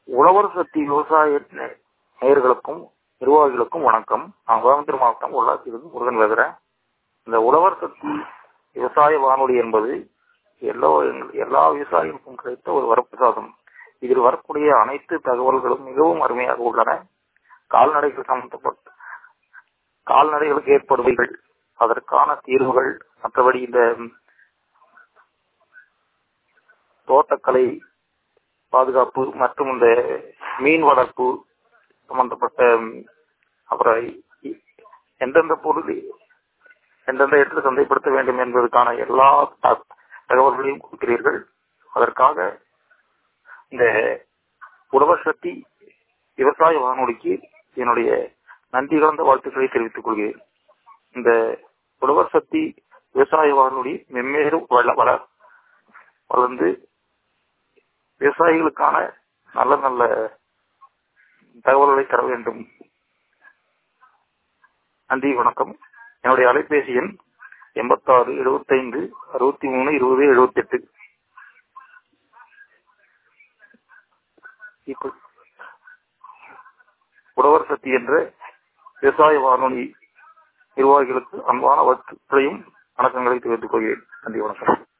உழவர் சக்தி விவசாய நே- நேயர்களுக்கும் நிர்வாகிகளுக்கும் வணக்கம் நான் கோயம்புத்தூர் மாவட்டம் உள்ளாட்சியிலிருந்து முருகன் பேசுறேன் இந்த உழவர் சக்தி விவசாய வானொலி என்பது எல்லா எல்லா விவசாயிகளுக்கும் கிடைத்த ஒரு வரப்பிரசாதம் இதில் வரக்கூடிய அனைத்து தகவல்களும் மிகவும் அருமையாக உள்ளன கால்நடைகள் சம்பந்தப்பட்ட கால்நடைகளுக்கு ஏற்படுவைகள் அதற்கான தீர்வுகள் மற்றபடி இந்த தோட்டக்கலை பாதுகாப்பு மற்றும் இந்த மீன் வளர்ப்பு சம்பந்தப்பட்ட ம், அப்புறம் இ- எந்தெந்த பொருள் எந்தெந்த இடத்துல சந்தைப்படுத்த வேண்டும் என்பதற்கான எல்லா த- தகவல்களையும் கொடுக்கிறீர்கள் அதற்காக இந்த உழவர் சக்தி விவசாய வானொலிக்கு என்னுடைய நன்றி கலந்த வாழ்த்துக்களை தெரிவித்துக் கொள்கிறேன் இந்த உழவர் சக்தி விவசாய வானொலி மென்மேலும் வள வள வளர்ந்து விவசாயிகளுக்கான நல்ல நல்ல தகவல்களை தர வேண்டும் நன்றி வணக்கம் என்னுடைய அலைபேசி எண் எண்பத்தாறு எழுபத்தைந்து அறுபத்தி மூணு இருபது எழுபத்தி எட்டு உழவர் சக்தி என்ற விவசாய வானொலி நிர்வாகிகளுக்கு அன்பான வாழ்த்துக்களையும் வணக்கங்களை தெரிவித்துக் கொள்கிறேன் நன்றி வணக்கம்